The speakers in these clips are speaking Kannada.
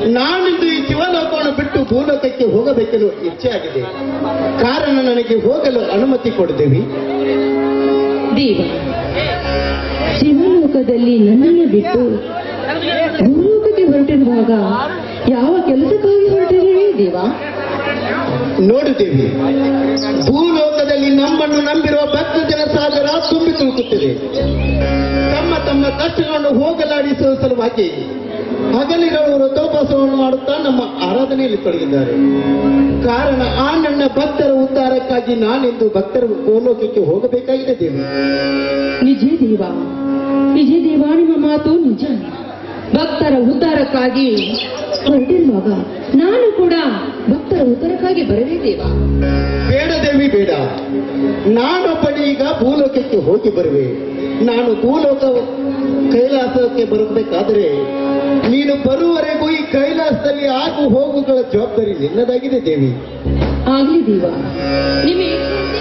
ನಾನಿಂದು ಈ ಶಿವಲೋಕವನ್ನು ಬಿಟ್ಟು ಭೂಲೋಕಕ್ಕೆ ಹೋಗಬೇಕೆಂದು ಇಚ್ಛೆ ಆಗಿದೆ ಕಾರಣ ನನಗೆ ಹೋಗಲು ಅನುಮತಿ ಕೊಡಿದೇವಿ ದೇವ ಶಿವಲೋಕದಲ್ಲಿ ನನ್ನನ್ನು ಬಿಟ್ಟು ಭೂಲೋಕಕ್ಕೆ ಹೊರಟಿರುವಾಗ ಯಾವ ಕೆಲಸಕ್ಕಾಗಿ ಹೊರಟಿರುವೆ ದೇವ ನೋಡು ದೇವಿ ಭೂಲೋಕದಲ್ಲಿ ನಮ್ಮನ್ನು ನಂಬಿರುವ ಭಕ್ತ ಜನ ಸಾಗರ ತುಂಬಿ ತುಳುಕುತ್ತಿದೆ ತಮ್ಮ ತಮ್ಮ ಕಷ್ಟಗಳನ್ನು ಹೋಗಲಾಡಿಸುವ ಸಲುವಾಗಿ ಹಗಲಿರುಳು ವ್ರತೋಪವಾಸವನ್ನು ಮಾಡುತ್ತಾ ನಮ್ಮ ಆರಾಧನೆಯಲ್ಲಿ ತೊಡಗಿದ್ದಾರೆ ಕಾರಣ ಆ ನನ್ನ ಭಕ್ತರ ಉದ್ಧಾರಕ್ಕಾಗಿ ನಾನಿಂದು ಭಕ್ತರ ಗೋಲೋಕಕ್ಕೆ ಹೋಗಬೇಕಾಗಿದೆ ದೇವಿ ನಿಜ ದೇವ ನಿಜ ದೇವ ನಿಮ್ಮ ಮಾತು ನಿಜ ಭಕ್ತರ ಉದ್ಧಾರಕ್ಕಾಗಿ ಹೊರಟಿರುವಾಗ ನಾನು ಕೂಡ ಭಕ್ತರ ಉದ್ಧಾರಕ್ಕಾಗಿ ಬರಲೇ ದೇವ ಬೇಡ ದೇವಿ ಬೇಡ ನಾನೊಬ್ಬನೇ ಈಗ ಭೂಲೋಕಕ್ಕೆ ಹೋಗಿ ಬರುವೆ ನಾನು ಭೂಲೋಕ ಕೈಲಾಸಕ್ಕೆ ಬರಬೇಕಾದರೆ ನೀನು ಬರುವವರೆಗೂ ಈ ಕೈಲಾಸದಲ್ಲಿ ಆಗು ಹೋಗುಗಳ ಜವಾಬ್ದಾರಿ ನಿನ್ನದಾಗಿದೆ ದೇವಿ ಆಗ್ಲಿ ದೇವ ನಿಮಗೆ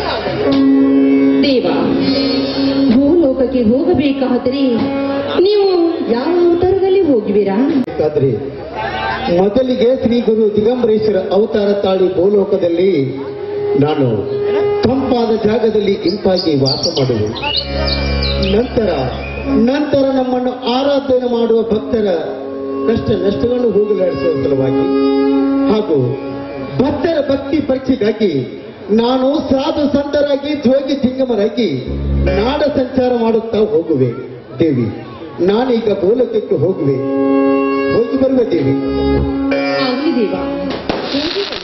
ದೇವ ಭೂಲೋಕಕ್ಕೆ ಹೋಗಬೇಕಾದರೆ ನೀವು ಯಾವ ಅವತಾರದಲ್ಲಿ ಹೋಗುವಿರಾ ಬೇಕಾದ್ರೆ ಮೊದಲಿಗೆ ಶ್ರೀ ಗುರು ದಿಗಂಬರೇಶ್ವರ ಅವತಾರ ತಾಳಿ ಭೂಲೋಕದಲ್ಲಿ ನಾನು ತಂಪಾದ ಜಾಗದಲ್ಲಿ ಇಂಪಾಗಿ ವಾಸ ಮಾಡುವೆ ನಂತರ ನಂತರ ನಮ್ಮನ್ನು ಆರಾಧನೆ ಮಾಡುವ ಭಕ್ತರ ಕಷ್ಟ ನಷ್ಟಗಳನ್ನು ಹೋಗಲಾಡಿಸುವ ಸಲುವಾಗಿ ಹಾಗೂ ಭಕ್ತರ ಭಕ್ತಿ ಪರೀಕ್ಷೆಗಾಗಿ ನಾನು ಸಾಧು ಸಂತರಾಗಿ ಜೋಗಿ ಜಿಂಗಮರಾಗಿ ನಾಡ ಸಂಚಾರ ಮಾಡುತ್ತಾ ಹೋಗುವೆ ದೇವಿ ನಾನೀಗ ಭೂಲೋಕಕ್ಕೆ ಹೋಗುವೆ ಹೋಗಿ ಬರುವ ದೇವಿ ಆಗ್ಲಿ ದೇವ ಹೋಗಿ ಬನ್ನಿ.